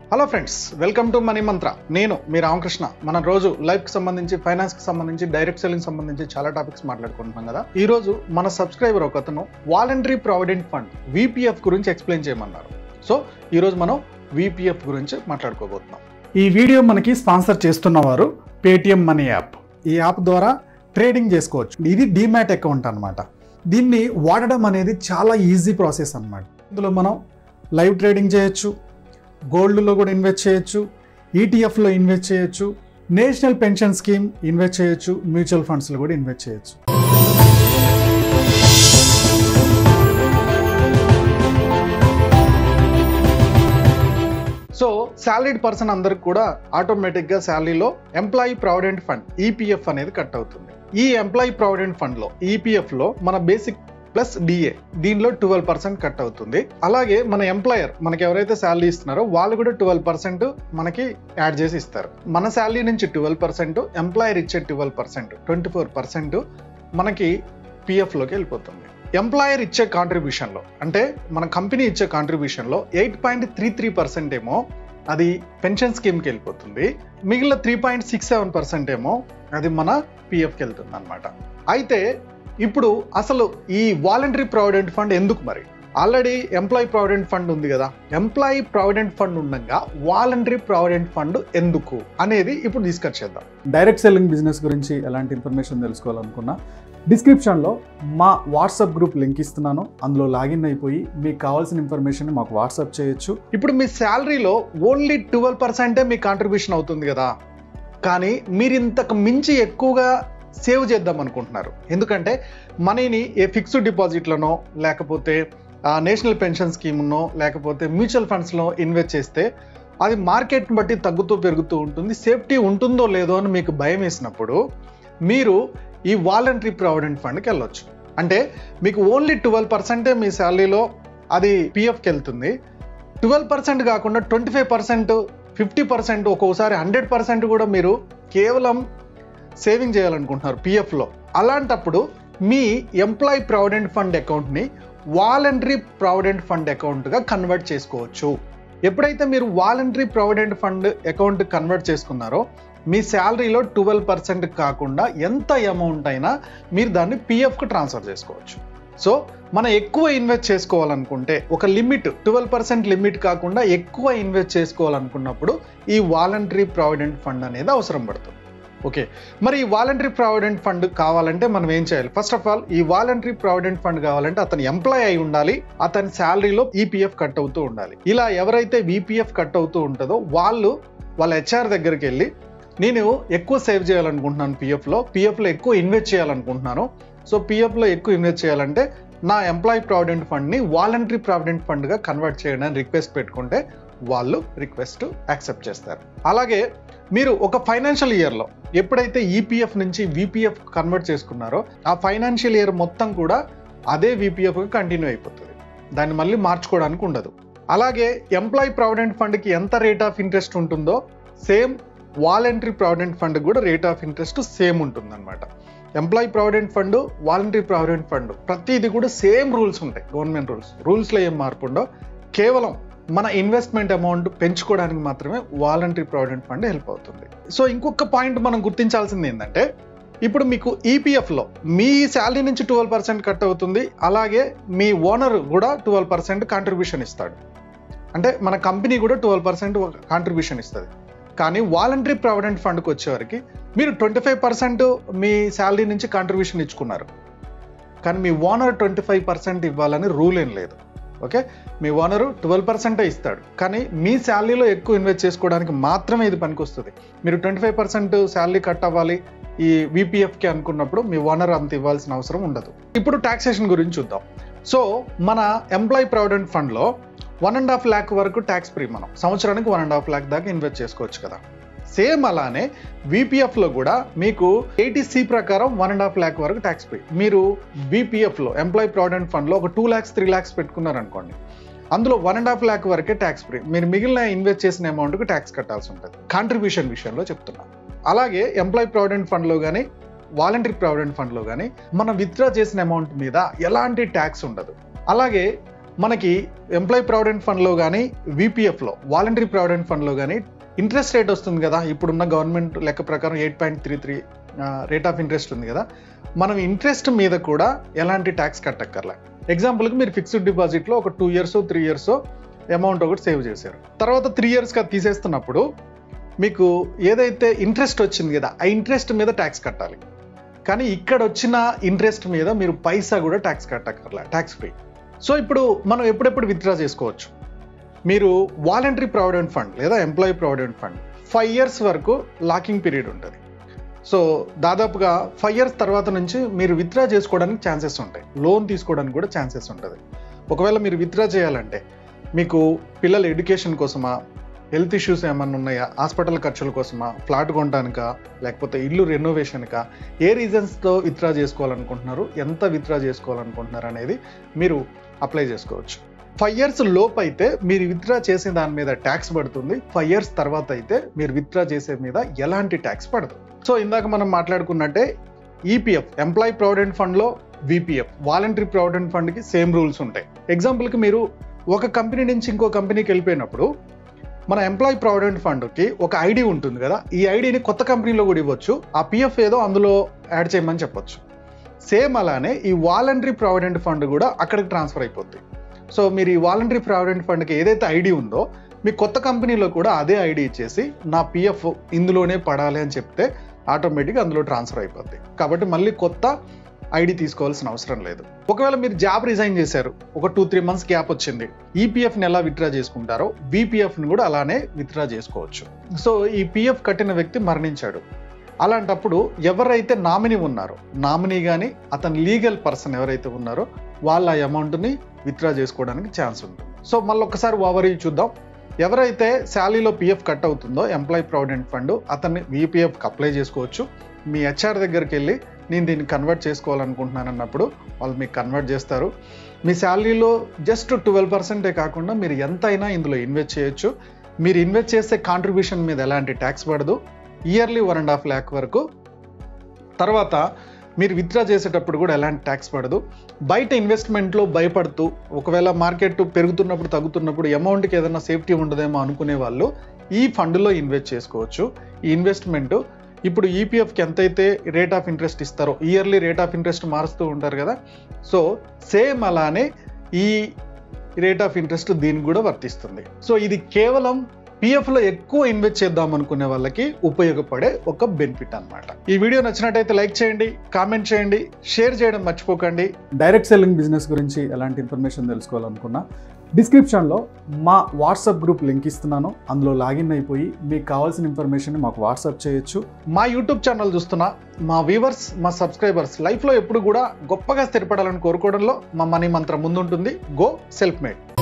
hello friends welcome to money Mantra నేను మీ రామకృష్ణ మనం రోజు లైఫ్కి సంబంధించి ఫైనాన్స్కి సంబంధించి డైరెక్ట్ సెల్లింగ్ సంబంధించి చాలా టాపిక్స్ మాట్లాడుకుంటున్నాం కదా ఈ రోజు మన సబ్స్క్రైబర్ ఒక అతను వాలంటరీ ప్రావిడెంట్ ఫండ్ విపిఎఫ్ గురించి ఎక్స్ప్లెయిన్ చేయమన్నారు సో ఈ రోజు మనం విపిఎఫ్ గురించి మాట్లాడుకోబోతున్నాం ఈ వీడియో మనకి స్పాన్సర్ చేస్తున్నవారు పేటిఎం మనీ యాప్ ఈ యాప్ ద్వారా ట్రేడింగ్ చేసుకోవచ్చు ఇది డిమాట్ అకౌంట్ అన్నమాట దీన్ని వాడడం అనేది చాలా ఈజీ ప్రాసెస్ అన్నమాట ఇందులో మనం లైవ్ ట్రేడింగ్ చేయొచ్చు గోల్డ్లో కూడా ఇన్వెస్ట్ చేయొచ్చు ఈటీఎఫ్లో ఇన్వెస్ట్ చేయొచ్చు నేషనల్ పెన్షన్ స్కీమ్ ఇన్వెస్ట్ చేయొచ్చు మ్యూచువల్ ఫండ్స్లో కూడా ఇన్వెస్ట్ చేయొచ్చు సో శాలరీడ్ పర్సన్ అందరికి కూడా ఆటోమేటిక్గా శాలరీలో ఎంప్లాయీ ప్రావిడెంట్ ఫండ్ ఈపీఎఫ్ అనేది కట్ అవుతుంది ఈ ఎంప్లాయీ ప్రావిడెంట్ ఫండ్లో ఈపీఎఫ్లో మన బేసిక్ ప్లస్ డిఏ దీనిలో ట్వెల్వ్ పర్సెంట్ కట్ అవుతుంది అలాగే మన ఎంప్లాయర్ మనకి ఎవరైతే శాలరీ ఇస్తున్నారో వాళ్ళు కూడా ట్వెల్వ్ పర్సెంట్ మనకి యాడ్ చేసి ఇస్తారు మన శాలరీ నుంచి ట్వెల్వ్ పర్సెంట్ ఎంప్లాయర్ ఇచ్చే twelve percent twenty four percent మనకి పిఎఫ్లోకి వెళ్ళిపోతుంది ఎంప్లాయర్ ఇచ్చే కాంట్రిబ్యూషన్లో అంటే మన కంపెనీ ఇచ్చే కాంట్రిబ్యూషన్లో eight point three three percent ఏమో అది పెన్షన్ స్కీమ్కి వెళ్ళిపోతుంది మిగిలిన three point six seven percent ఏమో అది మన పిఎఫ్కి వెళ్తుంది అనమాట అయితే ఇప్పుడు అసలు ఈ వాలంటరీ ప్రావిడెంట్ ఫండ్ ఎందుకు మరి ఆల్రెడీ ఎంప్లాయీ ప్రావిడెంట్ ఫండ్ ఉంది కదా ఎంప్లాయీ ప్రావిడెంట్ ఫండ్ ఉండగా వాలంటరీ ప్రావిడెంట్ ఫండ్ ఎందుకు అనేది ఇప్పుడు డిస్కస్ చేద్దాం డైరెక్ట్ సెల్లింగ్ బిజినెస్ గురించి ఎలాంటి ఇన్ఫర్మేషన్ తెలుసుకోవాలనుకున్నా డిస్క్రిప్షన్లో మా వాట్సాప్ గ్రూప్ లింక్ ఇస్తున్నాను అందులో లాగిన్ అయిపోయి మీకు కావాల్సిన ఇన్ఫర్మేషన్ మాకు వాట్సాప్ చేయొచ్చు ఇప్పుడు మీ శాలరీలో ఓన్లీ ట్వెల్వ్ పర్సెంటే మీ కాంట్రిబ్యూషన్ అవుతుంది కదా కానీ మీరు ఇంతకు మించి ఎక్కువగా సేవ్ చేద్దాం అనుకుంటున్నారు ఎందుకంటే మనీని ఏ ఫిక్స్డ్ డిపాజిట్లనో లేకపోతే నేషనల్ పెన్షన్ స్కీమ్నో లేకపోతే మ్యూచువల్ ఫండ్స్లో ఇన్వెస్ట్ చేస్తే అది మార్కెట్ని బట్టి తగ్గుతూ పెరుగుతూ ఉంటుంది సేఫ్టీ ఉంటుందో లేదో అని మీకు భయం వేసినప్పుడు మీరు ఈ వాలంటరీ ప్రావిడెంట్ ఫండ్కి వెళ్ళొచ్చు అంటే మీకు ఓన్లీ ట్వెల్వ్ పర్సెంటే మీ శాలరీలో అది పిఎఫ్కి వెళ్తుంది ట్వెల్వ్ పర్సెంట్ కాకుండా twenty five percent fifty percent ఒక్కోసారి హండ్రెడ్ పర్సెంట్ కూడా మీరు కేవలం సేవింగ్ చేయాలనుకుంటున్నారు పిఎఫ్లో అలాంటప్పుడు మీ ఎంప్లాయీ ప్రావిడెంట్ ఫండ్ అకౌంట్ని వాలంటరీ ప్రావిడెంట్ ఫండ్ అకౌంట్గా కన్వర్ట్ చేసుకోవచ్చు ఎప్పుడైతే మీరు voluntary provident fund account convert చేసుకున్నారో మీ శాలరీలో ట్వెల్వ్ పర్సెంట్ కాకుండా ఎంత అమౌంట్ అయినా మీరు దాన్ని పిఎఫ్కి ట్రాన్స్ఫర్ చేసుకోవచ్చు సో మనం ఎక్కువ ఇన్వెస్ట్ చేసుకోవాలనుకుంటే ఒక లిమిట్ ట్వెల్వ్ పర్సెంట్ లిమిట్ కాకుండా ఎక్కువ ఇన్వెస్ట్ చేసుకోవాలనుకున్నప్పుడు ఈ వాలంటరీ ప్రావిడెంట్ ఫండ్ అనేది అవసరం పడుతుంది ఓకే మరి ఈ వాలంటరీ ప్రావిడెంట్ ఫండ్ కావాలంటే మనం ఏం చేయాలి ఫస్ట్ ఆఫ్ ఆల్ ఈ వాలంటరీ ప్రావిడెంట్ ఫండ్ కావాలంటే అతను ఎంప్లాయ్ అయి ఉండాలి అతని శాలరీలో ఈపీఎఫ్ కట్ అవుతూ ఉండాలి ఇలా ఎవరైతే విపిఎఫ్ కట్ అవుతూ ఉంటుందో వాళ్ళు వాళ్ళ హెచ్ఆర్ దగ్గరికి వెళ్ళి నేను ఎక్కువ సేవ్ చేయాలనుకుంటున్నాను పిఎఫ్లో పిఎఫ్లో ఎక్కువ ఇన్వెస్ట్ చేయాలనుకుంటున్నాను సో పిఎఫ్లో ఎక్కువ ఇన్వెస్ట్ చేయాలంటే నా ఎంప్లాయీ ప్రావిడెంట్ ఫండ్ని వాలంటరీ ప్రావిడెంట్ ఫండ్గా కన్వర్ట్ చేయడానికి రిక్వెస్ట్ పెట్టుకుంటే వాళ్ళు రిక్వెస్ట్ యాక్సెప్ట్ చేస్తారు అలాగే మీరు ఒక ఫైనాన్షియల్ ఇయర్లో ఎప్పుడైతే ఈపీఎఫ్ నుంచి విపిఎఫ్ కన్వర్ట్ చేసుకున్నారో ఆ ఫైనాన్షియల్ ఇయర్ మొత్తం కూడా అదే విపిఎఫ్గా కంటిన్యూ అయిపోతుంది దాన్ని మళ్ళీ మార్చుకోవడానికి ఉండదు అలాగే ఎంప్లాయీ ప్రావిడెంట్ ఫండ్కి ఎంత రేట్ ఆఫ్ ఇంట్రెస్ట్ ఉంటుందో సేమ్ వాలంటరీ ప్రావిడెంట్ ఫండ్ కూడా రేట్ ఆఫ్ ఇంట్రెస్ట్ సేమ్ ఉంటుందన్నమాట employee provident fund voluntary provident fund ప్రతిది కూడా సేమ్ రూల్స్ ఉంటాయి గవర్నమెంట్ రూల్స్ రూల్స్లో ఏం మార్పు ఉండో కేవలం మన ఇన్వెస్ట్మెంట్ అమౌంట్ పెంచుకోవడానికి మాత్రమే వాలంటరీ ప్రావిడెంట్ ఫండ్ హెల్ప్ అవుతుంది సో ఇంకొక పాయింట్ మనం గుర్తించాల్సింది ఏంటంటే ఇప్పుడు మీకు ఈపీఎఫ్లో మీ శాలరీ నుంచి ట్వెల్వ్ పర్సెంట్ కట్ అవుతుంది అలాగే మీ ఓనర్ కూడా ట్వెల్వ్ పర్సెంట్ కాంట్రిబ్యూషన్ ఇస్తాడు అంటే మన కంపెనీ కూడా ట్వెల్వ్ పర్సెంట్ కాంట్రిబ్యూషన్ ఇస్తుంది కానీ వాలంటరీ ప్రావిడెంట్ ఫండ్కి వచ్చేవరకు మీరు ట్వంటీ ఫైవ్ పర్సెంట్ మీ శాలరీ నుంచి కాంట్రిబ్యూషన్ ఇచ్చుకున్నారు కానీ మీ ఓనర్ ట్వంటీ ఫైవ్ పర్సెంట్ ఇవ్వాలని రూల్ ఏం లేదు ఓకే మీ ఓనరు ట్వెల్వ్ పర్సెంటే ఇస్తాడు కానీ మీ శాలరీలో ఎక్కువ ఇన్వెస్ట్ చేసుకోవడానికి మాత్రమే ఇది పనికొస్తుంది మీరు twenty five percent salary cut అవ్వాలి ఈ విపిఎఫ్కి అనుకున్నప్పుడు మీ ఓనర్ అంత ఇవ్వాల్సిన అవసరం ఉండదు ఇప్పుడు టాక్సేషన్ గురించి చూద్దాం సో మన ఎంప్లాయీ ప్రావిడెంట్ ఫండ్లో వన్ అండ్ హాఫ్ ల్యాక్ వరకు ట్యాక్స్ ఫ్రీ మనం సంవత్సరానికి వన్ అండ్ హాఫ్ ల్యాక్ దాకా ఇన్వెస్ట్ చేసుకోవచ్చు కదా సేమ్ అలానే విపిఎఫ్లో కూడా మీకు ఏటీసీ ప్రకారం వన్ అండ్ హాఫ్ ల్యాక్ వరకు ట్యాక్స్ ఫ్రీ మీరు విపిఎఫ్లో ఎంప్లాయీ ప్రావిడెంట్ ఫండ్లో ఒక టూ ల్యాక్స్ త్రీ ల్యాక్స్ పెట్టుకున్నారనుకోండి అందులో వన్ అండ్ హాఫ్ ల్యాక్ వరకే ట్యాక్స్ ఫ్రీ మీరు మిగిలిన ఇన్వెస్ట్ చేసిన అమౌంట్కి ట్యాక్స్ కట్టాల్సి ఉంటుంది కాంట్రిబ్యూషన్ విషయంలో చెప్తున్నాను అలాగే ఎంప్లాయీ ప్రావిడెంట్ ఫండ్లో కానీ వాలంటరీ ప్రావిడెంట్ ఫండ్లో కానీ మనం విత్డ్రా చేసిన అమౌంట్ మీద ఎలాంటి ట్యాక్స్ ఉండదు అలాగే మనకి ఎంప్లాయీ ప్రావిడెంట్ ఫండ్లో కానీ విపిఎఫ్లో వాలంటరీ ప్రావిడెంట్ ఫండ్లో కానీ ఇంట్రెస్ట్ రేట్ వస్తుంది కదా ఇప్పుడున్న గవర్నమెంట్ లెక్క ప్రకారం eight point three three rate of interest ఉంది కదా మనం ఇంట్రెస్ట్ మీద కూడా ఎలాంటి ట్యాక్స్ కట్టక్కర్లే ఎగ్జాంపుల్కి మీరు ఫిక్స్డ్ డిపాజిట్లో ఒక two years three years amount ఒకటి సేవ్ చేశారు తర్వాత త్రీ ఇయర్స్గా తీసేస్తున్నప్పుడు మీకు ఏదైతే ఇంట్రెస్ట్ వచ్చింది కదా ఆ ఇంట్రెస్ట్ మీద ట్యాక్స్ కట్టాలి కానీ ఇక్కడ వచ్చిన ఇంట్రెస్ట్ మీద మీరు పైసా కూడా ట్యాక్స్ కట్టక్కర్లే ట్యాక్స్ ఫ్రీ సో ఇప్పుడు మనం ఎప్పుడెప్పుడు విత్డ్రా చేసుకోవచ్చు మీరు వాలంటరీ ప్రావిడెంట్ ఫండ్ లేదా employee provident fund five years వరకు లాకింగ్ పీరియడ్ ఉంటుంది సో దాదాపుగా ఫైవ్ ఇయర్స్ తర్వాత నుంచి మీరు విత్డ్రా చేసుకోవడానికి ఛాన్సెస్ ఉంటాయి లోన్ తీసుకోవడానికి కూడా ఛాన్సెస్ ఉంటుంది ఒకవేళ మీరు విత్డ్రా చేయాలంటే మీకు పిల్లల ఎడ్యుకేషన్ కోసమా హెల్త్ ఇష్యూస్ ఏమన్నా ఉన్నాయా హాస్పిటల్ ఖర్చుల కోసమా ఫ్లాట్ కొనడానికా లేకపోతే ఇల్లు రెనోవేషన్కా ఏ రీజన్స్తో విత్డ్రా చేసుకోవాలనుకుంటున్నారు ఎంత విత్డ్రా చేసుకోవాలనుకుంటున్నారు అనేది మీరు అప్లై చేసుకోవచ్చు ఫైవ్ ఇయర్స్ లోపు అయితే మీరు విత్డ్రా చేసే దాని మీద ట్యాక్స్ పడుతుంది ఫైవ్ ఇయర్స్ తర్వాత అయితే మీరు విత్డ్రా చేసే మీద ఎలాంటి ట్యాక్స్ పడదు సో ఇందాక మనం మాట్లాడుకున్నట్టే ఈపీఎఫ్ ఎంప్లాయీ ప్రావిడెంట్ ఫండ్లో విపిఎఫ్ వాలంటరీ ప్రావిడెంట్ ఫండ్కి సేమ్ రూల్స్ ఉంటాయి ఎగ్జాంపుల్కి మీరు ఒక కంపెనీ నుంచి ఇంకో కంపెనీకి వెళ్ళిపోయినప్పుడు మన ఎంప్లాయీ ప్రావిడెంట్ ఫండ్కి ఒక ఐడి ఉంటుంది కదా ఈ ఐడిని కొత్త కంపెనీలో కూడా ఇవ్వచ్చు ఆ పిఎఫ్ ఏదో అందులో యాడ్ చేయమని చెప్పొచ్చు సేమ్ అలానే ఈ వాలంటరీ ప్రావిడెంట్ ఫండ్ కూడా అక్కడికి ట్రాన్స్ఫర్ అయిపోద్ది సో మీరు ఈ వాలంటరీ ప్రావిడెంట్ ఫండ్కి ఏదైతే ఐడి ఉందో మీ కొత్త కంపెనీలో కూడా అదే ఐడి ఇచ్చేసి నా పిఎఫ్ ఇందులోనే పడాలి అని చెప్తే ఆటోమేటిక్గా అందులో ట్రాన్స్ఫర్ అయిపోద్ది కాబట్టి మళ్ళీ కొత్త ఐడి తీసుకోవాల్సిన అవసరం లేదు ఒకవేళ మీరు జాబ్ రిజైన్ చేశారు ఒక టూ త్రీ మంత్స్ గ్యాప్ వచ్చింది ఈపీఎఫ్ని ఎలా విత్డ్రా చేసుకుంటారో విపిఎఫ్ని కూడా అలానే విత్డ్రా చేసుకోవచ్చు సో ఈ పిఎఫ్ కట్టిన వ్యక్తి మరణించాడు అలాంటప్పుడు ఎవరైతే నామినీ ఉన్నారో నామినీ కానీ అతని లీగల్ పర్సన్ ఎవరైతే ఉన్నారో వాళ్ళ అమౌంట్ని విత్డ్రా చేసుకోవడానికి ఛాన్స్ ఉంటుంది సో మళ్ళీ ఒకసారి ఓవర్ చూద్దాం ఎవరైతే శాలరీలో పిఎఫ్ కట్ అవుతుందో ఎంప్లాయీ ప్రావిడెంట్ ఫండ్ అతన్ని విపిఎఫ్కి అప్లై చేసుకోవచ్చు మీ హెచ్ఆర్ దగ్గరికి వెళ్ళి నేను దీన్ని కన్వర్ట్ చేసుకోవాలనుకుంటున్నాను అన్నప్పుడు వాళ్ళు మీకు కన్వర్ట్ చేస్తారు మీ శాలరీలో జస్ట్ ట్వెల్వ్ పర్సెంటే కాకుండా మీరు ఎంతైనా ఇందులో ఇన్వెస్ట్ చేయొచ్చు మీరు ఇన్వెస్ట్ చేసే కాంట్రిబ్యూషన్ మీద ఎలాంటి ట్యాక్స్ పడదు yearly one and half lakh వరకు తర్వాత మీరు విత్డ్రా చేసేటప్పుడు కూడా ఎలాంటి ట్యాక్స్ పడదు బయట ఇన్వెస్ట్మెంట్లో భయపడుతూ ఒకవేళ మార్కెట్ పెరుగుతున్నప్పుడు తగ్గుతున్నప్పుడు అమౌంట్కి ఏదైనా సేఫ్టీ ఉండదేమో అనుకునే వాళ్ళు ఈ ఫండ్లో ఇన్వెస్ట్ చేసుకోవచ్చు ఈ ఇన్వెస్ట్మెంట్ ఇప్పుడు ఈపీఎఫ్కి ఎంతైతే రేట్ ఆఫ్ ఇంట్రెస్ట్ ఇస్తారో ఇయర్లీ రేట్ ఆఫ్ ఇంట్రెస్ట్ మారుస్తూ ఉంటారు కదా సో సేమ్ అలానే ఈ రేట్ ఆఫ్ ఇంట్రెస్ట్ దీనికి కూడా వర్తిస్తుంది సో ఇది కేవలం పిఎఫ్లో ఎక్కువ ఇన్వెస్ట్ చేద్దాం అనుకునే వాళ్ళకి ఉపయోగపడే ఒక బెనిఫిట్ అన్నమాట ఈ వీడియో నచ్చినట్టయితే లైక్ చేయండి కామెంట్ చేయండి షేర్ చేయడం మర్చిపోకండి డైరెక్ట్ సెల్లింగ్ బిజినెస్ గురించి ఎలాంటి ఇన్ఫర్మేషన్ తెలుసుకోవాలనుకున్నా డిస్క్రిప్షన్లో మా వాట్సాప్ గ్రూప్ లింక్ ఇస్తున్నాను అందులో లాగిన్ అయిపోయి మీకు కావాల్సిన ఇన్ఫర్మేషన్ మాకు వాట్సాప్ చేయొచ్చు మా యూట్యూబ్ ఛానల్ చూస్తున్న మా వ్యూవర్స్ మా సబ్స్క్రైబర్స్ లైఫ్లో ఎప్పుడు కూడా గొప్పగా స్థిరపడాలని కోరుకోవడంలో మా మనీ మంత్రం ముందుంటుంది గో సెల్ఫ్ మేడ్